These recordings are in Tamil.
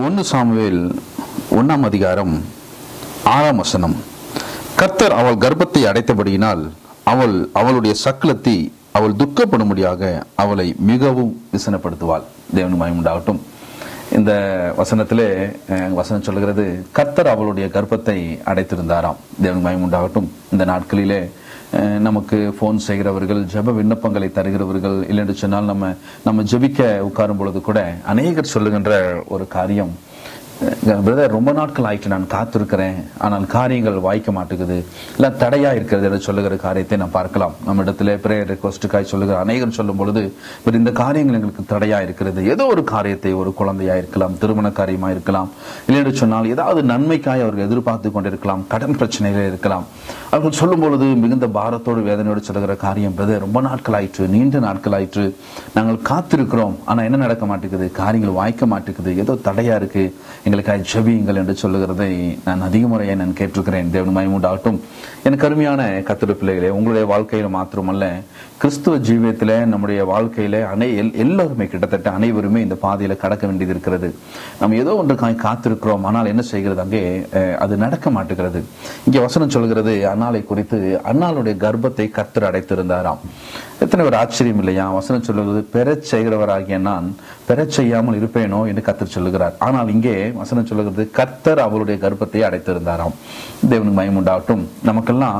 ஒன்று சாமுவேல் ஒன்றாம் அதிகாரம் ஆறாம் வசனம் கர்த்தர் அவள் கர்ப்பத்தை அடைத்தபடியினால் அவள் அவளுடைய சக்கலத்தை அவள் துக்கப்படும்படியாக அவளை மிகவும் விசனப்படுத்துவாள் தேவன் மயமுண்டாகட்டும் இந்த வசனத்திலே அஹ், வசனம் சொல்கிறது கர்த்தர் அவளுடைய கர்ப்பத்தை அடைத்திருந்தாராம் தேவன் மயமுண்டாகட்டும் இந்த நாட்களிலே அஹ், நமக்கு ஃபோன் செய்கிறவர்கள் ஜெப விண்ணப்பங்களை தருகிறவர்கள் இல்லைன்னு சொன்னால் நம்ம நம்ம ஜெபிக்க உட்காரும் பொழுது கூட அநேகர் சொல்லுகின்ற ஒரு காரியம் பிரதர் ரொம்ப நாட்கள் ஆயிட்டு நான் காத்திருக்கிறேன் ஆனால் காரியங்கள் வாய்க்க மாட்டேங்குது இல்ல தடையா இருக்கிறது என்று சொல்லுகிற காரியத்தை நான் பார்க்கலாம் நம்ம இடத்துல பிரேயர் ரெக்வஸ்டுக்காய் சொல்லுகிற அநேகர் சொல்லும் பொழுது "but இந்த காரியங்கள் எங்களுக்கு தடையா இருக்கிறது ஏதோ ஒரு காரியத்தை ஒரு குழந்தையா இருக்கலாம் திருமண காரியமா இருக்கலாம் இல்லைன்னு சொன்னால் ஏதாவது நன்மைக்காய் அவர்கள் எதிர்பார்த்து கொண்டிருக்கலாம் கடன் பிரச்சனைகள் இருக்கலாம் அவர்கள் சொல்லும் பொழுது மிகுந்த பாரத்தோடு வேதனையோடு சொல்லுகிற காரியம் பிரதர் ரொம்ப நாட்கள் ஆயிற்று நீண்ட நாட்கள் ஆயிற்று நாங்கள் காத்திருக்கிறோம் ஆனா என்ன நடக்க மாட்டேங்குது காரியங்கள் வாய்க்க மாட்டேங்குது ஏதோ தடையா இருக்கு எங்களுக்காக ஜெபியுங்கள் என்று சொல்லுகிறதை நான் அதிக முறையை நான் கேட்டிருக்கிறேன் தேவன் மயமுண்டாகட்டும் எனக்கு அருமையான கத்திர பிள்ளைகளே உங்களுடைய வாழ்க்கையில மாத்திரமல்ல கிறிஸ்துவ ஜீவியத்தில நம்முடைய வாழ்க்கையில அனை எல்- எல்லாருமே கிட்டத்தட்ட அனைவருமே இந்த பாதையில கடக்க வேண்டியது இருக்கிறது நம்ம ஏதோ ஒன்றுக்காய் காத்திருக்கிறோம் ஆனால் என்ன செய்கிறது அங்கே அஹ், அது நடக்க மாட்டேங்கிறது இங்கே வசனம் சொல்கிறது அன்னாளை குறித்து அன்னாளுடைய கர்ப்பத்தை கர்த்தர் அடைத்திருந்தாராம் எத்தனை ஒரு ஆச்சரியம் இல்லையா வசனம் சொல்லுவது பெறச் செய்கிறவராகிய நான் பெறச் செய்யாமல் இருப்பேனோ என்று கர்த்தர் சொல்லுகிறார் ஆனால் இங்கே வசனம் சொல்லுகிறது கர்த்தர் அவளுடைய கர்ப்பத்தை அடைத்திருந்தாராம் தேவனுக்கு மயமுண்டாகட்டும் நமக்கெல்லாம்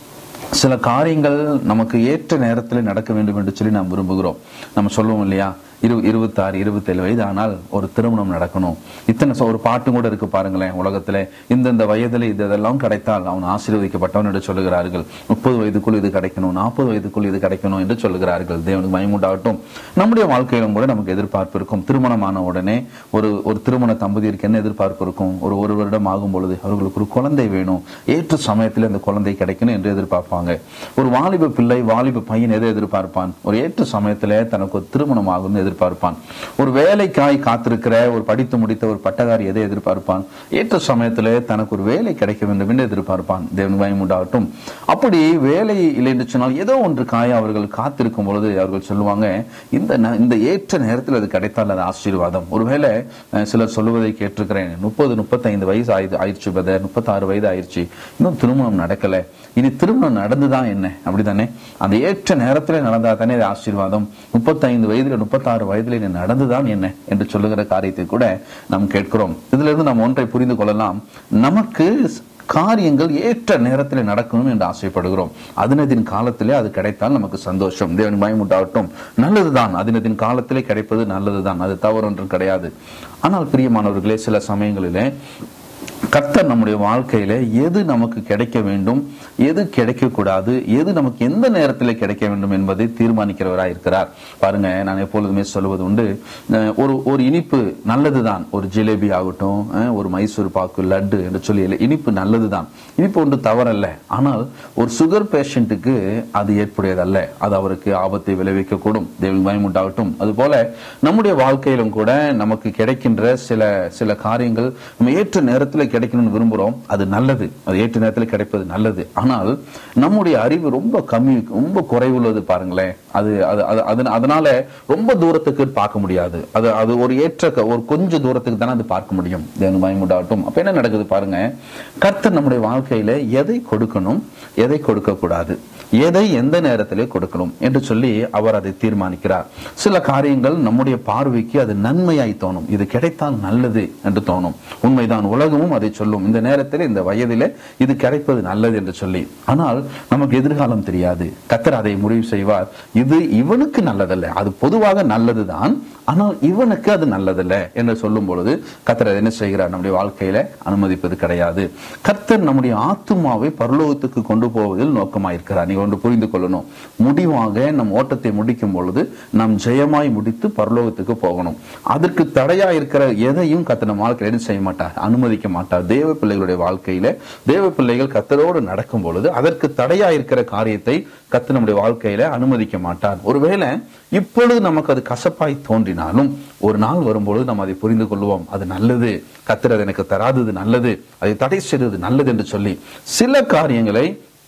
சில காரியங்கள் நமக்கு ஏற்ற நேரத்தில் நடக்க வேண்டும் என்று சொல்லி நாம் விரும்புகிறோம் நம்ம சொல்லுவோம் இல்லையா இரு இருபத்தாறு இருபத்தேழு வயது ஆனால் ஒரு திருமணம் நடக்கணும் இத்தனை சொ- ஒரு பாட்டும் கூட இருக்கு பாருங்களேன் உலகத்துல இந்தந்த வயதுல இது இதெல்லாம் கிடைத்தால் அவன் ஆசீர்வதிக்கப்பட்டவன் என்று சொல்லுகிறார்கள் முப்பது வயதுக்குள் இது கிடைக்கணும் நாற்பது வயதுக்குள் இது கிடைக்கணும் என்று சொல்லுகிறார்கள் தேவனுக்கு மயமுண்டாகட்டும் நம்முடைய வாழ்க்கையிலும் கூட நமக்கு எதிர்பார்ப்பு இருக்கும் திருமணமான உடனே ஒரு ஒரு திருமண தம்பதியருக்கு என்ன எதிர்பார்ப்பு இருக்கும் ஒரு ஒரு வருடம் ஆகும் பொழுது அவர்களுக்கு ஒரு குழந்தை வேணும் ஏற்ற சமயத்தில் அந்த குழந்தை கிடைக்கணும் என்று எதிர்பார்ப்பாங்க ஒரு வாலிப பிள்ளை வாலிப பையன் எதை எதிர்பார்ப்பான் ஒரு ஏற்ற சமயத்துல தனக்கு ஒரு திருமணம் ஆகும்னு எதிர்பார்ப்பான் ஒரு வேலைக்காய் காத்திருக்கிற ஒரு படித்து முடித்த ஒரு பட்டதாரி எதை எதிர்பார்ப்பான் ஏற்ற சமயத்துல தனக்கு ஒரு வேலை கிடைக்க வேண்டும் என்று எதிர்பார்ப்பான் தேவன் பயம் உண்டாகட்டும் அப்படி வேலை இல்லை என்று சொன்னால் ஏதோ ஒன்றுக்காய் அவர்கள் காத்திருக்கும் பொழுது அவர்கள் சொல்லுவாங்க இந்த ந- இந்த ஏற்ற நேரத்தில் அது கிடைத்தால் அது ஆசீர்வாதம் ஒருவேளை அஹ், சிலர் சொல்லுவதை கேட்டிருக்கிறேன் முப்பது முப்பத்தைந்து வயசு ஆயுது ஆயிடுச்சு பிரதர் முப்பத்தாறு வயது ஆயிடுச்சு இன்னும் திருமணம் நடக்கல இனி திருமணம் நடந்துதான் என்ன அப்படிதானே அந்த ஏற்ற நேரத்தில் நடந்தா தானே இது ஆசீர்வாதம் முப்பத்தைந்து வயதுல முப்பத்தாறு வயதுல இது நடந்துதான் என்ன என்று சொல்லுகிற காரியத்தை கூட நாம் கேட்கிறோம் இதுல இருந்து நாம் ஒன்றை புரிந்து கொள்ளலாம் நமக்கு காரியங்கள் ஏற்ற நேரத்தில் நடக்கணும் என்று ஆசைப்படுகிறோம் அதினதின் காலத்திலே அது கிடைத்தால் நமக்கு சந்தோஷம் தேவன் பயமுண்டாகட்டும் நல்லதுதான் அதினதின் காலத்திலே கிடைப்பது நல்லதுதான் அது தவறு ஒன்றும் கிடையாது ஆனால் பிரியமானவர்களே சில சமயங்களிலே கர்த்தர் நம்முடைய வாழ்க்கையில எது நமக்கு கிடைக்க வேண்டும் எது கிடைக்க கூடாது எது நமக்கு எந்த நேரத்தில் கிடைக்க வேண்டும் என்பதை தீர்மானிக்கிறவராய் இருக்கிறார் பாருங்க நான் எப்பொழுதுமே சொல்லுவது உண்டு அஹ், ஒரு ஒரு இனிப்பு நல்லதுதான் ஒரு ஜிலேபி ஆகட்டும் அஹ், ஒரு மைசூர் பாக்கு லட்டு என்று சொல்லி இல்லை, இனிப்பு நல்லதுதான் இனிப்பு ஒன்று தவறல்ல ஆனால் ஒரு சுகர் பேஷண்ட்டுக்கு அது ஏற்புடையதல்ல அது அவருக்கு ஆபத்தை விளைவிக்க கூடும் தேவன் பயமுண்டாகட்டும் அதுபோல நம்முடைய வாழ்க்கையிலும் கூட நமக்கு கிடைக்கின்ற சில சில காரியங்கள் நம்ம ஏற்ற நேரத்தில் கிடைக்கணும்னு விரும்புகிறோம் அது நல்லது அது ஏற்ற நேரத்தில் கிடைப்பது நல்லது ஆனால் நம்முடைய அறிவு ரொம்ப கம்மி ரொம்ப குறைவுள்ளது பாருங்களேன் அது அது அது- அது- அதனால ரொம்ப தூரத்துக்கு பார்க்க முடியாது அது அது ஒரு ஏற்ற க- ஒரு கொஞ்சம் தூரத்துக்கு தானே அது பார்க்க முடியும் தேவன் பயமுண்டாகட்டும் அப்ப என்ன நடக்குது பாருங்க கர்த்தர் நம்முடைய வாழ்க்கையில எதை கொடுக்கணும் எதை கொடுக்க கூடாது எதை எந்த நேரத்திலே கொடுக்கணும் என்று சொல்லி அவர் அதை தீர்மானிக்கிறார் சில காரியங்கள் நம்முடைய பார்வைக்கு அது நன்மையாய் தோணும் இது கிடைத்தால் நல்லது என்று தோணும் உண்மைதான் உலகமும் அதை சொல்லும் இந்த நேரத்தில் இந்த வயதிலே இது கிடைப்பது நல்லது என்று சொல்லி ஆனால் நமக்கு எதிர்காலம் தெரியாது கத்தர் அதை முடிவு செய்வார் இது இவனுக்கு நல்லதல்ல அது பொதுவாக நல்லதுதான் ஆனால் இவனுக்கு அது நல்லதல்ல என்று சொல்லும் பொழுது கத்தர் அதை என்ன செய்கிறார் நம்முடைய வாழ்க்கையில அனுமதிப்பது கிடையாது கர்த்தர் நம்முடைய ஆத்துமாவை பரலோகத்துக்கு கொண்டு போவதில் நோக்கமாயிருக்கிறார் நீங்க ஒன்று புரிந்து கொள்ளணும் முடிவாக நம் ஓட்டத்தை முடிக்கும் பொழுது நாம் ஜெயமாய் முடித்து பரலோகத்துக்கு போகணும் அதற்கு தடையா இருக்கிற எதையும் கத்தர் நம்ம வாழ்க்கையில என்ன செய்ய மாட்டார் அனுமதிக்க மாட்டார் தேவ பிள்ளைகளுடைய வாழ்க்கையில தேவ பிள்ளைகள் கத்தரோடு நடக்கும் பொழுது அதற்கு தடையா இருக்கிற காரியத்தை கத்து நம்முடைய வாழ்க்கையில அனுமதிக்க மாட்டார் ஒருவேளை இப்பொழுது நமக்கு அது கசப்பாய் தோன்றினாலும் ஒரு நாள் வரும்பொழுது நம்ம அதை புரிந்து கொள்வோம் அது நல்லது கத்தர் அது எனக்கு தராதது நல்லது அதை தடை செய்தது நல்லது என்று சொல்லி சில காரியங்களை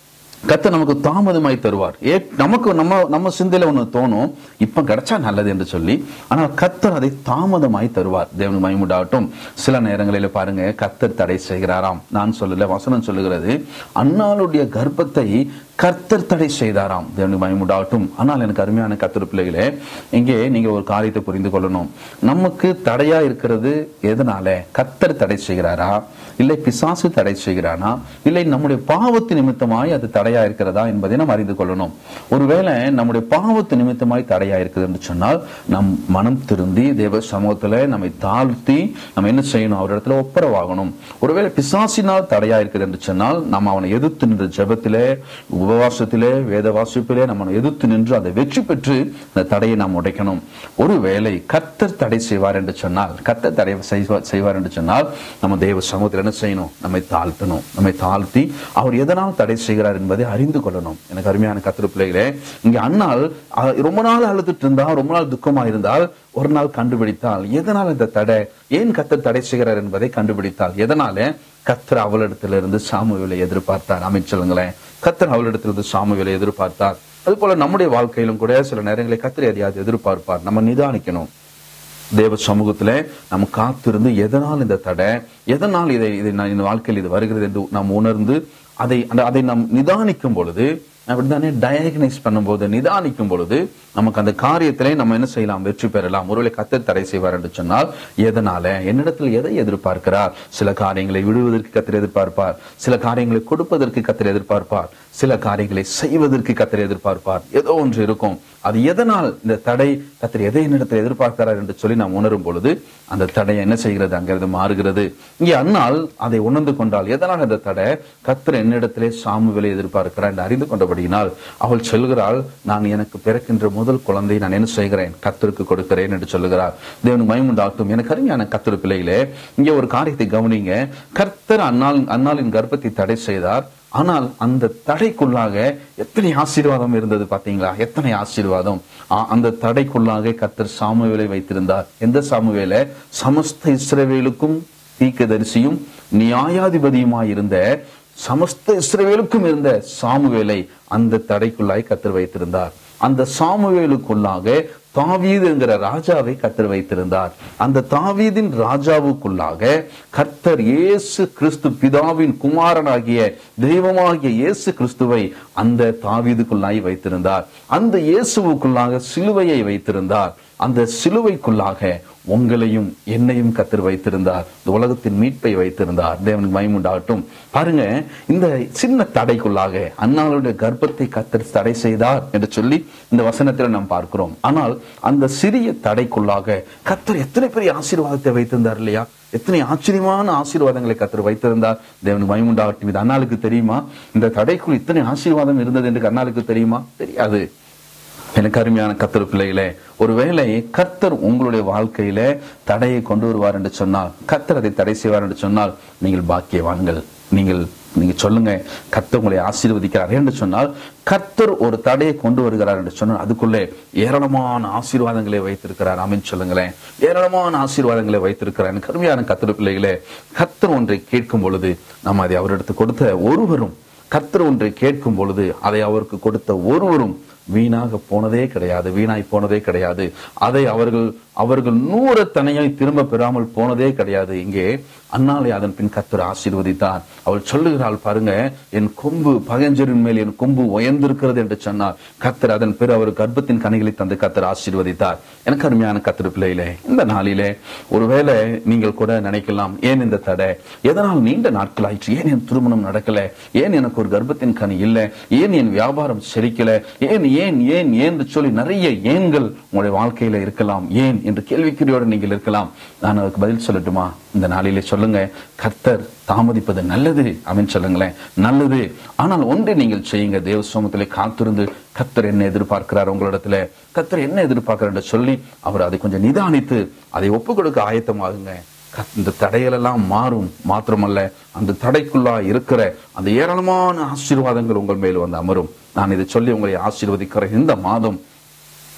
கர்த்தர் நமக்கு தாமதமாய் தருவார் ஏ நமக்கு நம்ம நம்ம சிந்தையில ஒண்ணு தோணும் இப்ப கிடைச்சா நல்லது என்று சொல்லி ஆனால் கர்த்தர் அதை தாமதமாய் தருவார் தேவன் மயமுடாகட்டும் சில நேரங்களில் பாருங்க கர்த்தர் தடை செய்கிறாராம் நான் சொல்லல வசனம் சொல்லுகிறது அன்னாளுடைய கர்ப்பத்தை கர்த்தர் தடை செய்தாராம் தேவனுக்கு மயமுடாகட்டும் ஆனால் எனக்கு அருமையான கர்த்தர் பிள்ளைகளே இங்கே நீங்க ஒரு காரியத்தை புரிந்து கொள்ளணும் நமக்கு தடையா இருக்கிறது எதனால கர்த்தர் தடை செய்கிறாரா இல்லை பிசாசு தடை செய்கிறானா இல்லை நம்முடைய பாவத்து நிமித்தமாய் அது தடையா இருக்கிறதா என்பதை நாம் அறிந்து கொள்ளணும் ஒருவேளை நம்முடைய பாவத்து நிமித்தமாய் தடையா இருக்குது என்று சொன்னால் நம் மனம் திருந்தி தேவ சமூகத்துல நம்மை தாழ்த்தி நம்ம என்ன செய்யணும் அவரிடத்துல ஒப்புரவாகணும் ஒருவேளை பிசாசினால் தடையா இருக்குது என்று சொன்னால் நம்ம அவனை எதிர்த்து நின்ற ஜெபத்திலே உபவாசத்திலே வேத வாசிப்பிலே நம்ம அவனை எதிர்த்து நின்று அதை வெற்றி பெற்று அந்த தடையை நாம் உடைக்கணும் ஒருவேளை கர்த்தர் தடை செய்வார் என்று சொன்னால் கர்த்தர் தடை செய்வார் செய்வார் என்று சொன்னால் நம்ம தேவ சமூகத்தில் என்ன செய்யணும் நம்மை தாழ்த்தணும் நம்மை தாழ்த்தி அவர் எதனால் தடை செய்கிறார் என்பதை அறிந்து கொள்ளணும் எனக்கு அருமையான கத்திர பிள்ளைகளே இங்க அண்ணால் அஹ், ரொம்ப நாள் அழுதுட்டு இருந்தா ரொம்ப நாள் துக்கமா இருந்தால் ஒரு நாள் கண்டுபிடித்தால் எதனால் இந்த தடை ஏன் கத்தர் தடை செய்கிறார் என்பதை கண்டுபிடித்தால் எதனால கத்தர் அவளிடத்திலிருந்து சாமுவேலை எதிர்பார்த்தார் அமைச்சலுங்களேன் கத்தர் அவளிடத்திலிருந்து சாமுவேலை எதிர்பார்த்தார் அது போல நம்முடைய வாழ்க்கையிலும் கூட சில நேரங்களில் கத்தர் எதையாவது எதிர்பார்ப்பார் நம்ம நிதானிக்கணும் தேவ சமூகத்துல நம்ம காத்திருந்து எதனால் இந்த தடை எதனால் இதை இதை நான் இந்த வாழ்க்கையில் இது வருகிறது என்று நாம் உணர்ந்து அதை அந்த- அதை நாம் நிதானிக்கும் பொழுது அப்படித்தானே டயக்னைஸ் பண்ணும்போது நிதானிக்கும் பொழுது நமக்கு அந்த காரியத்திலே நம்ம என்ன செய்யலாம் வெற்றி பெறலாம் ஒருவேளை கத்தர் தடை செய்வார் என்று சொன்னால் எதனால என்னிடத்தில் எதை எதிர்பார்க்கிறார் சில காரியங்களை விடுவதற்கு கத்தர் எதிர்பார்ப்பார் சில காரியங்களை கொடுப்பதற்கு கத்தர் எதிர்பார்ப்பார் சில காரியங்களை செய்வதற்கு கத்தர் எதிர்பார்ப்பார் ஏதோ ஒன்று இருக்கும் அது எதனால் இந்த தடை கத்தர் எதை என்னிடத்தில் எதிர்பார்க்கிறார் என்று சொல்லி நாம் உணரும் பொழுது அந்த தடை என்ன செய்கிறது அங்கிருந்து மாறுகிறது இங்கே அன்னால் அதை உணர்ந்து கொண்டால் எதனால் அந்த தடை கத்தர் என்னிடத்திலே சாமுவேலை எதிர்பார்க்கிறார் என்று அறிந்து கொண்டபடியினால் அவள் சொல்கிறாள் நான் எனக்கு பிறக்கின்ற முதல் குழந்தை நான் என்ன செய்கிறேன் கத்தருக்கு கொடுக்கிறேன் என்று சொல்லுகிறார் தேவன் மயமுண்டாட்டும் எனக்கு அருமையான கத்தர் பிள்ளைகளே இங்கே ஒரு காரியத்தை கவனிங்க கர்த்தர் அன்னால் அன்னாளின் கர்ப்பத்தை தடை செய்தார் ஆனால் அந்த தடைக்குள்ளாக எத்தனை ஆசீர்வாதம் இருந்தது பாத்தீங்களா எத்தனை ஆசீர்வாதம் ஆ- அந்த தடைக்குள்ளாக கர்த்தர் சாமுவேலை வைத்திருந்தார் எந்த சாமுவேலை சமஸ்த இஸ்ரவேலுக்கும் தீர்க்கதரிசியும் நியாயாதிபதியுமாய் இருந்த சமஸ்த இஸ்ரவேலுக்கும் இருந்த சாமுவேலை அந்த தடைக்குள்ளாய் கர்த்தர் வைத்திருந்தார் அந்த சாமுவேலுக்குள்ளாக தாவீது என்கிற ராஜாவை கர்த்தர் வைத்திருந்தார் அந்த தாவீதின் ராஜாவுக்குள்ளாக கர்த்தர் இயேசு கிறிஸ்து பிதாவின் குமாரனாகிய தெய்வமாகிய இயேசு கிறிஸ்துவை அந்த தாவீதுக்குள்ளாய் வைத்திருந்தார் அந்த இயேசுவுக்குள்ளாக சிலுவையை வைத்திருந்தார் அந்த சிலுவைக்குள்ளாக உங்களையும் என்னையும் கத்தர் வைத்திருந்தார் இந்த உலகத்தின் மீட்பை வைத்திருந்தார் தேவனுக்கு மயமுண்டாகட்டும் பாருங்க இந்த சின்ன தடைக்குள்ளாக அண்ணாளுடைய கர்ப்பத்தை கத்தர் தடை செய்தார் என்று சொல்லி இந்த வசனத்தில் நாம் பார்க்கிறோம் ஆனால் அந்த சிறிய தடைக்குள்ளாக கத்தர் எத்தனை பெரிய ஆசீர்வாதத்தை வைத்திருந்தார் இல்லையா எத்தனை ஆச்சரியமான ஆசீர்வாதங்களை கத்தர் வைத்திருந்தார் தேவனுக்கு மயமுண்டாகட்டும் இது அண்ணாளுக்கு தெரியுமா இந்த தடைக்குள் இத்தனை ஆசீர்வாதம் இருந்தது என்று அண்ணாளுக்கு தெரியுமா தெரியாது எனக்கு அருமையான கத்தர் பிள்ளைகளே ஒருவேளை கர்த்தர் உங்களுடைய வாழ்க்கையில தடையை கொண்டு வருவார் என்று சொன்னால் கர்த்தர் அதை தடை செய்வார் என்று சொன்னால் நீங்கள் பாக்கியவான்கள் நீங்கள் நீங்க சொல்லுங்க கர்த்தர் உங்களை ஆசீர்வதிக்கிறார் என்று சொன்னால் கர்த்தர் ஒரு தடையை கொண்டு வருகிறார் என்று சொன்னால் அதுக்குள்ளே ஏராளமான ஆசீர்வாதங்களை வைத்திருக்கிறார் அமீன் சொல்லுங்களேன் ஏராளமான ஆசீர்வாதங்களை வைத்திருக்கிறார் எனக்கு அருமையான கர்த்தர் பிள்ளைகளே கர்த்தர் ஒன்றை கேட்கும் பொழுது நம்ம அதை அவரிடத்து கொடுத்த ஒருவரும் கர்த்தர் ஒன்றை கேட்கும் பொழுது அதை அவருக்கு கொடுத்த ஒருவரும் வீணாக போனதே கிடையாது வீணாய் போனதே கிடையாது அதை அவர்கள் அவர்கள் நூறு தனையாய் திரும்ப பெறாமல் போனதே கிடையாது இங்கே அன்னாலை அதன் பின் கத்தர் ஆசீர்வதித்தார் அவள் சொல்லுகிறாள் பாருங்க என் கொம்பு பகஞ்சரின் மேல் என் கொம்பு உயர்ந்திருக்கிறது என்று சொன்னார் கத்தர் அதன் பிற அவர் கர்ப்பத்தின் கனிகளை தந்து கத்தர் ஆசீர்வதித்தார் எனக்கு அருமையான கத்தர் பிள்ளையிலே இந்த நாளிலே ஒருவேளை நீங்கள் கூட நினைக்கலாம் ஏன் இந்த தடை எதனால் நீண்ட நாட்கள் ஆயிற்று ஏன் என் திருமணம் நடக்கல ஏன் எனக்கு ஒரு கர்ப்பத்தின் கனி இல்லை ஏன் என் வியாபாரம் செழிக்கல ஏன் ஏன் ஏன் ஏன் என்று சொல்லி நிறைய ஏன்கள் உங்களுடைய வாழ்க்கையில இருக்கலாம் ஏன் என்று கேள்விக்குறியோடு நீங்கள் இருக்கலாம் நான் அதுக்கு பதில் சொல்லட்டுமா இந்த நாளிலே சொல்லுங்க கர்த்தர் தாமதிப்பது நல்லது அப்படின்னு சொல்லுங்களேன் நல்லது ஆனால் ஒன்றை நீங்கள் செய்யுங்க தேவ சோமத்திலே காத்திருந்து கர்த்தர் என்ன எதிர்பார்க்கிறார் உங்களிடத்துல கர்த்தர் என்ன எதிர்பார்க்கிறார் என்று சொல்லி அவர் அதை கொஞ்சம் நிதானித்து அதை ஒப்பு கொடுக்க ஆயத்தமாகுங்க கத்- இந்த தடைகள் எல்லாம் மாறும் மாத்திரமல்ல அந்த தடைக்குள்ளா இருக்கிற அந்த ஏராளமான ஆசீர்வாதங்கள் உங்கள் மேல் வந்து அமரும் நான் இதை சொல்லி உங்களை ஆசீர்வதிக்கிற இந்த மாதம்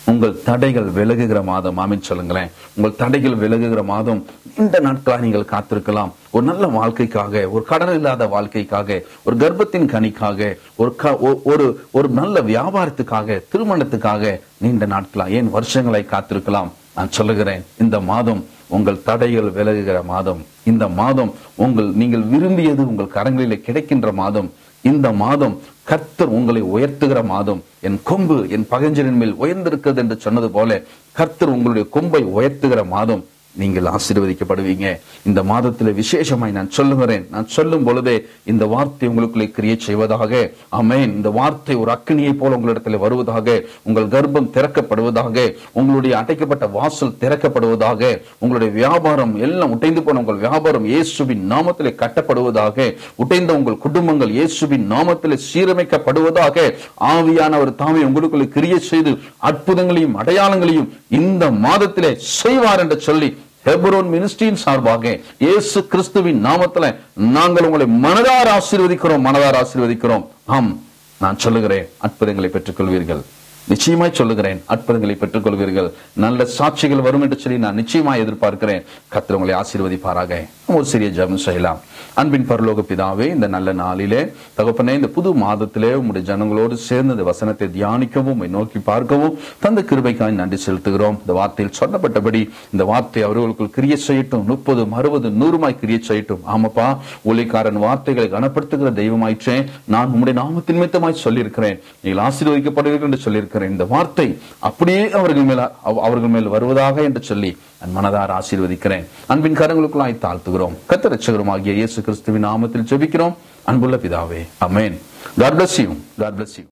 உங்கள் தடைகள் விலகுகிற மாதம் ஆமீன் சொல்லுங்களேன் உங்கள் தடைகள் விலகுகிற மாதம் இந்த நாட்களாக நீங்கள் காத்திருக்கலாம் ஒரு நல்ல வாழ்க்கைக்காக ஒரு கடன் இல்லாத வாழ்க்கைக்காக ஒரு கர்ப்பத்தின் கனிக்காக ஒரு க- ஒ- ஒரு ஒரு நல்ல வியாபாரத்துக்காக திருமணத்துக்காக நீண்ட நாட்களா ஏன் வருஷங்களை காத்திருக்கலாம் நான் சொல்லுகிறேன் இந்த மாதம் உங்கள் தடைகள் விலகுகிற மாதம் இந்த மாதம் உங்கள் நீங்கள் விரும்பியது உங்கள் கரங்களிலே கிடைக்கின்ற மாதம் இந்த மாதம் கர்த்தர் உங்களை உயர்த்துகிற மாதம் என் கொம்பு என் பகஞ்சரின் மேல் உயர்ந்திருக்கிறது என்று சொன்னது போல கர்த்தர் உங்களுடைய கொம்பை உயர்த்துகிற மாதம் நீங்கள் ஆசீர்வதிக்கப்படுவீங்க இந்த மாதத்தில் விசேஷமாய் நான் சொல்லுகிறேன் நான் சொல்லும் பொழுதே இந்த வார்த்தை உங்களுக்குள்ளே கிரியேட் செய்வதாக ஆமென் இந்த வார்த்தை ஒரு அக்கினியை போல உங்களிடத்தில் வருவதாக உங்கள் கர்ப்பம் திறக்கப்படுவதாக உங்களுடைய அடைக்கப்பட்ட வாசல் திறக்கப்படுவதாக உங்களுடைய வியாபாரம் எல்லாம் உடைந்து போன உங்கள் வியாபாரம் இயேசுவின் நாமத்திலே கட்டப்படுவதாக உடைந்த உங்கள் குடும்பங்கள் இயேசுவின் நாமத்திலே சீரமைக்கப்படுவதாக ஆவியானவர் தாமே உங்களுக்குள்ளே கிரியை செய்து அற்புதங்களையும் அடையாளங்களையும் இந்த மாதத்திலே செய்வார் என்று சொல்லி ஹெப்ரோன் மினிஸ்ட்ரியின் சார்பாக இயேசு கிறிஸ்துவின் நாமத்துல நாங்கள் உங்களை மனதார ஆசீர்வதிக்கிறோம் மனதார ஆசீர்வதிக்கிறோம் ஆம் நான் சொல்லுகிறேன் அற்புதங்களை பெற்றுக்கொள்வீர்கள் நிச்சயமாய் சொல்லுகிறேன் அற்புதங்களை பெற்றுக்கொள்வீர்கள் நல்ல சாட்சிகள் வரும் என்று சொல்லி நான் நிச்சயமாய் எதிர்பார்க்கிறேன் கர்த்தர் உங்களை ஆசீர்வதிப்பாராக ஒரு சிறிய ஜெபம் செய்யலாம் அன்பின் பரலோக பிதாவே இந்த நல்ல நாளிலே தகப்பனே இந்த புது மாதத்திலே உம்முடைய ஜனங்களோடு சேர்ந்து இந்த வசனத்தை தியானிக்கவும் உம்மை நோக்கி பார்க்கவும் தந்த கிருபைக்காய் நன்றி செலுத்துகிறோம் இந்த வார்த்தையில் சொல்லப்பட்டபடி இந்த வார்த்தை அவர்களுக்குள் கிரிய செய்யட்டும் முப்பது அறுபது நூறுமாய் கிரிய செய்யட்டும் ஆமாப்பா ஊழியக்காரன் வார்த்தைகளை கனப்படுத்துகிற தெய்வமாயிற்றே நான் உம்முடைய நாமத்தின் மித்தமாய் சொல்லியிருக்கிறேன் நீங்கள் ஆசீர்வதிக்கப்படுவீர்கள் என்று சொல்லியிருக்கிறேன் இந்த வார்த்தை அப்படியே அவர்கள் மேல் அவ- அவர்கள் மேல் வருவதாக என்று சொல்லி நான் மனதார ஆசீர்வதிக்கிறேன் அன்பின் கரங்களுக்குள்ளாய் தாழ்த்துகிறோம் கத்தரட்சகருமாகிய இயேசு கிறிஸ்துவின் நாமத்தில் ஜெபிக்கிறோம் அன்புள்ள பிதாவே அமேன் God bless you. God bless you.